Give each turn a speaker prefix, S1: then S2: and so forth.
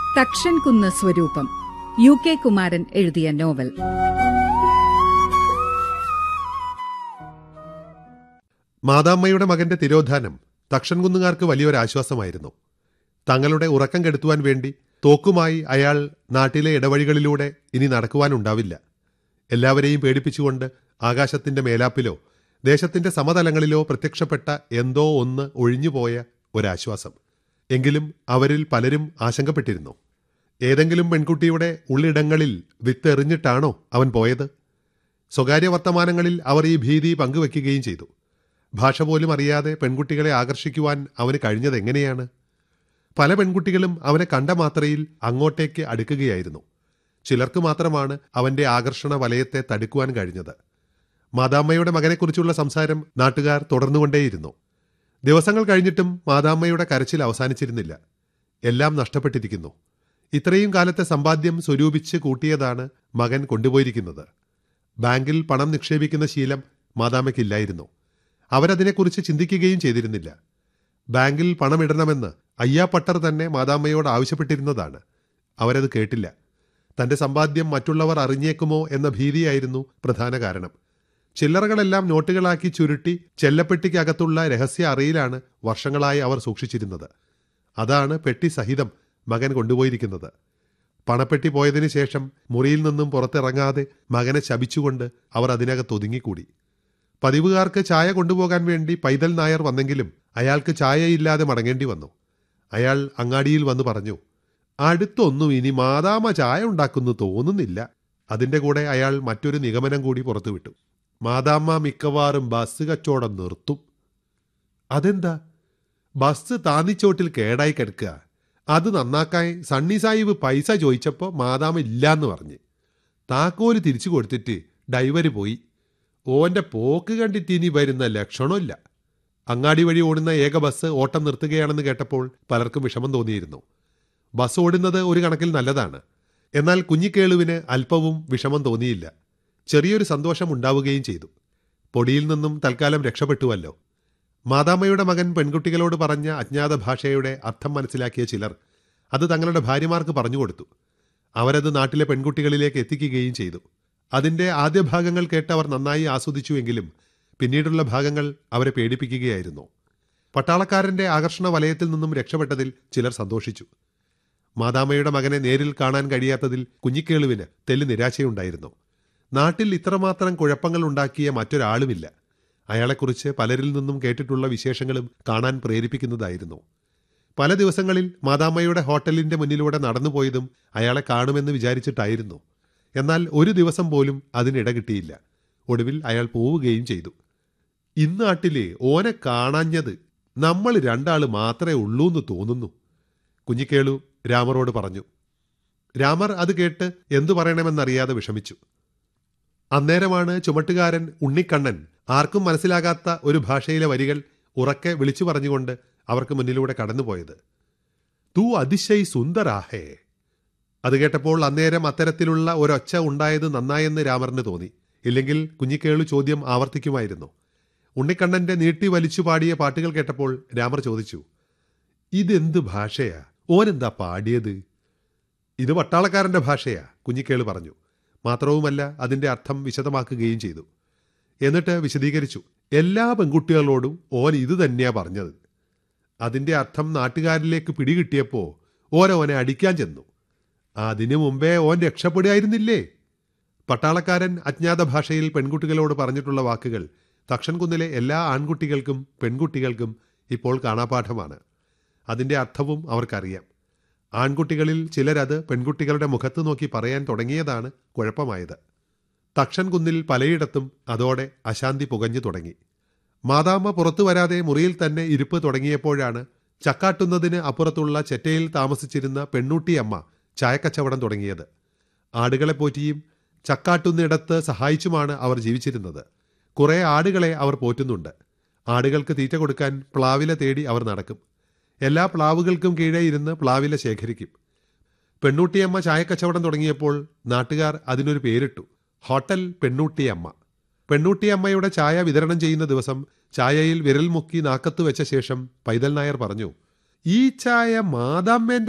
S1: തക്ഷൻകുന്ന് സ്വരൂപം U K Kumaran എഴുതിയ novel
S2: മാതാമ്മയുടെ മകന്റെ തിരോധാനം തക്ഷൻകുന്നുകാർക്ക് വലിയൊരാശ്വാസമായിരുന്നു തങ്ങളുടെ ഉറക്കം കെടുത്തുവാൻ വേണ്ടി തോക്കുമായി അയാൾ നാട്ടിലെ ഇടവഴികളിലൂടെ ഇനി നടക്കുവാനുണ്ടാവില്ല എല്ലാവരെയും പേടിപ്പിച്ചുകൊണ്ട് ആകാശത്തിന്റെ മേലാപ്പിലോ ദേശത്തിന്റെ സമതലങ്ങളിലോ പ്രത്യക്ഷപ്പെട്ട എന്തോ ഒന്ന് ഒഴിഞ്ഞുപോയ ഒരാശ്വാസം എങ്കിലും അവരിൽ പലരും ആശങ്കപ്പെട്ടിരുന്നു ഏതെങ്കിലും പെൺകുട്ടിയുടെ ഉള്ളിടങ്ങളിൽ വിത്തെറിഞ്ഞിട്ടാണോ അവൻ പോയത് സ്വകാര്യ വർത്തമാനങ്ങളിൽ അവർ ഈ ഭീതി പങ്കുവെക്കുകയും ചെയ്തു ഭാഷ പോലും അറിയാതെ പെൺകുട്ടികളെ ആകർഷിക്കുവാൻ അവന് കഴിഞ്ഞത് എങ്ങനെയാണ് പല പെൺകുട്ടികളും അവനെ കണ്ട മാത്രയിൽ അങ്ങോട്ടേക്ക് അടുക്കുകയായിരുന്നു ചിലർക്ക് മാത്രമാണ് അവന്റെ ആകർഷണ വലയത്തെ തടുക്കുവാൻ കഴിഞ്ഞത് മാതാമ്മയുടെ മകനെക്കുറിച്ചുള്ള സംസാരം നാട്ടുകാർ തുടർന്നുകൊണ്ടേയിരുന്നു ദിവസങ്ങൾ കഴിഞ്ഞിട്ടും മാതാമ്മയുടെ കരച്ചിൽ അവസാനിച്ചിരുന്നില്ല എല്ലാം നഷ്ടപ്പെട്ടിരിക്കുന്നു ഇത്രയും കാലത്തെ സമ്പാദ്യം സ്വരൂപിച്ച് കൂട്ടിയതാണ് മകൻ കൊണ്ടുപോയിരിക്കുന്നത് ബാങ്കിൽ പണം നിക്ഷേപിക്കുന്ന ശീലം മാതാമ്മയ്ക്കില്ലായിരുന്നു അവരതിനെക്കുറിച്ച് ചിന്തിക്കുകയും ചെയ്തിരുന്നില്ല ബാങ്കിൽ പണമിടണമെന്ന് അയ്യാപ്പട്ടർ തന്നെ മാതാമ്മയോട് ആവശ്യപ്പെട്ടിരുന്നതാണ് അവരത് കേട്ടില്ല തന്റെ സമ്പാദ്യം മറ്റുള്ളവർ അറിഞ്ഞേക്കുമോ എന്ന ഭീതിയായിരുന്നു പ്രധാന കാരണം ചില്ലറകളെല്ലാം നോട്ടുകളാക്കി ചുരുട്ടി ചെല്ലപ്പെട്ടിക്കകത്തുള്ള രഹസ്യ അറയിലാണ് വർഷങ്ങളായി അവർ സൂക്ഷിച്ചിരുന്നത് അതാണ് പെട്ടി സഹിതം മകൻ കൊണ്ടുപോയിരിക്കുന്നത് പണപ്പെട്ടി പോയതിനു ശേഷം മുറിയിൽ നിന്നും പുറത്തിറങ്ങാതെ മകനെ ശപിച്ചുകൊണ്ട് അവർ അതിനകത്ത് ഒതുങ്ങിക്കൂടി പതിവുകാർക്ക് ചായ കൊണ്ടുപോകാൻ വേണ്ടി പൈതൽ നായർ വന്നെങ്കിലും അയാൾക്ക് ചായയില്ലാതെ മടങ്ങേണ്ടി വന്നു അയാൾ അങ്ങാടിയിൽ വന്ന് പറഞ്ഞു അടുത്തൊന്നും ഇനി മാതാമ ചായ ഉണ്ടാക്കുന്നു തോന്നുന്നില്ല അതിന്റെ കൂടെ അയാൾ മറ്റൊരു നിഗമനം കൂടി പുറത്തുവിട്ടു മാതാമ്മ മിക്കവാറും ബസ് കച്ചവടം നിർത്തും അതെന്താ ബസ് താന്നിച്ചോട്ടിൽ കേടായി കിടക്കുക അത് നന്നാക്കാൻ സണ്ണി സാഹിബ് പൈസ ചോദിച്ചപ്പോൾ മാതാമ ഇല്ലാന്ന് പറഞ്ഞ് താക്കോല് തിരിച്ചു കൊടുത്തിട്ട് ഡൈവര് പോയി ഓന്റെ പോക്ക് കണ്ടിട്ട് ഇനി വരുന്ന ലക്ഷണമില്ല അങ്ങാടി വഴി ഓടുന്ന ഏക ബസ് ഓട്ടം നിർത്തുകയാണെന്ന് കേട്ടപ്പോൾ പലർക്കും വിഷമം തോന്നിയിരുന്നു ബസ് ഓടുന്നത് ഒരു കണക്കിൽ നല്ലതാണ് എന്നാൽ കുഞ്ഞിക്കേളുവിന് അല്പവും വിഷമം തോന്നിയില്ല ചെറിയൊരു സന്തോഷം ഉണ്ടാവുകയും ചെയ്തു പൊടിയിൽ നിന്നും തൽക്കാലം രക്ഷപ്പെട്ടുവല്ലോ മാതാമ്മയുടെ മകൻ പെൺകുട്ടികളോട് പറഞ്ഞ അജ്ഞാത ഭാഷയുടെ അർത്ഥം മനസ്സിലാക്കിയ ചിലർ അത് തങ്ങളുടെ ഭാര്യമാർക്ക് പറഞ്ഞുകൊടുത്തു അവരത് നാട്ടിലെ പെൺകുട്ടികളിലേക്ക് എത്തിക്കുകയും ചെയ്തു അതിന്റെ ആദ്യ ഭാഗങ്ങൾ കേട്ട് അവർ നന്നായി ആസ്വദിച്ചുവെങ്കിലും പിന്നീടുള്ള ഭാഗങ്ങൾ അവരെ പേടിപ്പിക്കുകയായിരുന്നു പട്ടാളക്കാരന്റെ ആകർഷണ വലയത്തിൽ നിന്നും രക്ഷപ്പെട്ടതിൽ ചിലർ സന്തോഷിച്ചു മാതാമ്മയുടെ മകനെ നേരിൽ കാണാൻ കഴിയാത്തതിൽ കുഞ്ഞിക്കേളുവിന് തെല്ല് നിരാശയുണ്ടായിരുന്നു നാട്ടിൽ ഇത്രമാത്രം കുഴപ്പങ്ങൾ ഉണ്ടാക്കിയ മറ്റൊരാളുമില്ല അയാളെക്കുറിച്ച് പലരിൽ നിന്നും കേട്ടിട്ടുള്ള വിശേഷങ്ങളും കാണാൻ പ്രേരിപ്പിക്കുന്നതായിരുന്നു പല ദിവസങ്ങളിൽ മാതാമ്മയുടെ ഹോട്ടലിന്റെ മുന്നിലൂടെ നടന്നുപോയതും അയാളെ കാണുമെന്ന് വിചാരിച്ചിട്ടായിരുന്നു എന്നാൽ ഒരു ദിവസം പോലും അതിനിട കിട്ടിയില്ല ഒടുവിൽ അയാൾ പോവുകയും ചെയ്തു ഇന്നാട്ടിലെ ഓനെ കാണാഞ്ഞത് നമ്മൾ രണ്ടാള് മാത്രമേ ഉള്ളൂന്ന് തോന്നുന്നു കുഞ്ഞിക്കേളു രാമറോട് പറഞ്ഞു രാമർ അത് കേട്ട് എന്തു പറയണമെന്നറിയാതെ വിഷമിച്ചു അന്നേരമാണ് ചുമട്ടുകാരൻ ഉണ്ണിക്കണ്ണൻ ആർക്കും മനസ്സിലാകാത്ത ഒരു ഭാഷയിലെ വരികൾ ഉറക്കെ വിളിച്ചു പറഞ്ഞുകൊണ്ട് അവർക്ക് മുന്നിലൂടെ കടന്നുപോയത് തൂ അതിശയ് സുന്ദരാഹേ അത് കേട്ടപ്പോൾ അന്നേരം അത്തരത്തിലുള്ള ഒരൊച്ച ഉണ്ടായത് നന്നായെന്ന് രാമറിന് തോന്നി ഇല്ലെങ്കിൽ കുഞ്ഞിക്കേളു ചോദ്യം ആവർത്തിക്കുമായിരുന്നു ഉണ്ണിക്കണ്ണന്റെ നീട്ടി വലിച്ചു പാടിയ പാട്ടുകൾ കേട്ടപ്പോൾ രാമർ ചോദിച്ചു ഇതെന്ത് ഭാഷയാ ഓനെന്താ പാടിയത് ഇത് പട്ടാളക്കാരന്റെ ഭാഷയാ കുഞ്ഞിക്കേള് പറഞ്ഞു മാത്രവുമല്ല അതിന്റെ അർത്ഥം വിശദമാക്കുകയും ചെയ്തു എന്നിട്ട് വിശദീകരിച്ചു എല്ലാ പെൺകുട്ടികളോടും ഓൻ ഇത് തന്നെയാ പറഞ്ഞത് അതിന്റെ അർത്ഥം നാട്ടുകാരിലേക്ക് പിടികിട്ടിയപ്പോ ഓരോനെ അടിക്കാൻ ചെന്നു അതിനു മുമ്പേ ഓൻ രക്ഷപ്പെടുകയായിരുന്നില്ലേ പട്ടാളക്കാരൻ അജ്ഞാത ഭാഷയിൽ പെൺകുട്ടികളോട് പറഞ്ഞിട്ടുള്ള വാക്കുകൾ തക്ഷൻകുന്നിലെ എല്ലാ ആൺകുട്ടികൾക്കും പെൺകുട്ടികൾക്കും ഇപ്പോൾ കാണാപാഠമാണ് അതിന്റെ അർത്ഥവും അവർക്കറിയാം ആൺകുട്ടികളിൽ ചിലരത് പെൺകുട്ടികളുടെ മുഖത്ത് നോക്കി പറയാൻ തുടങ്ങിയതാണ് കുഴപ്പമായത് തക്ഷൻകുന്നിൽ പലയിടത്തും അതോടെ അശാന്തി പുകഞ്ഞു തുടങ്ങി മാതാമ്മ പുറത്തു വരാതെ മുറിയിൽ തന്നെ ഇരിപ്പ് തുടങ്ങിയപ്പോഴാണ് ചക്കാട്ടുന്നതിന് അപ്പുറത്തുള്ള ചെറ്റയിൽ താമസിച്ചിരുന്ന പെണ്ണൂട്ടിയമ്മ ചായക്കച്ചവടം തുടങ്ങിയത് ആടുകളെ പോറ്റിയും ചക്കാട്ടുന്നിടത്ത് സഹായിച്ചുമാണ് അവർ ജീവിച്ചിരുന്നത് കുറെ ആടുകളെ അവർ പോറ്റുന്നുണ്ട് ആടുകൾക്ക് തീറ്റ കൊടുക്കാൻ പ്ലാവില തേടി അവർ നടക്കും എല്ലാ പ്ലാവുകൾക്കും കീഴേ ഇരുന്ന് പ്ലാവില ശേഖരിക്കും പെണ്ണൂട്ടിയമ്മ ചായക്കച്ചവടം തുടങ്ങിയപ്പോൾ നാട്ടുകാർ അതിനൊരു പേരിട്ടു ഹോട്ടൽ പെണ്ണൂട്ടിയമ്മ പെണ്ണൂട്ടിയമ്മയുടെ ചായ വിതരണം ചെയ്യുന്ന ദിവസം ചായയിൽ വിരൽ മുക്കി നാക്കത്ത് വെച്ച ശേഷം പൈതൽ നായർ പറഞ്ഞു ഈ ചായ മാതാമ്മേന്റെ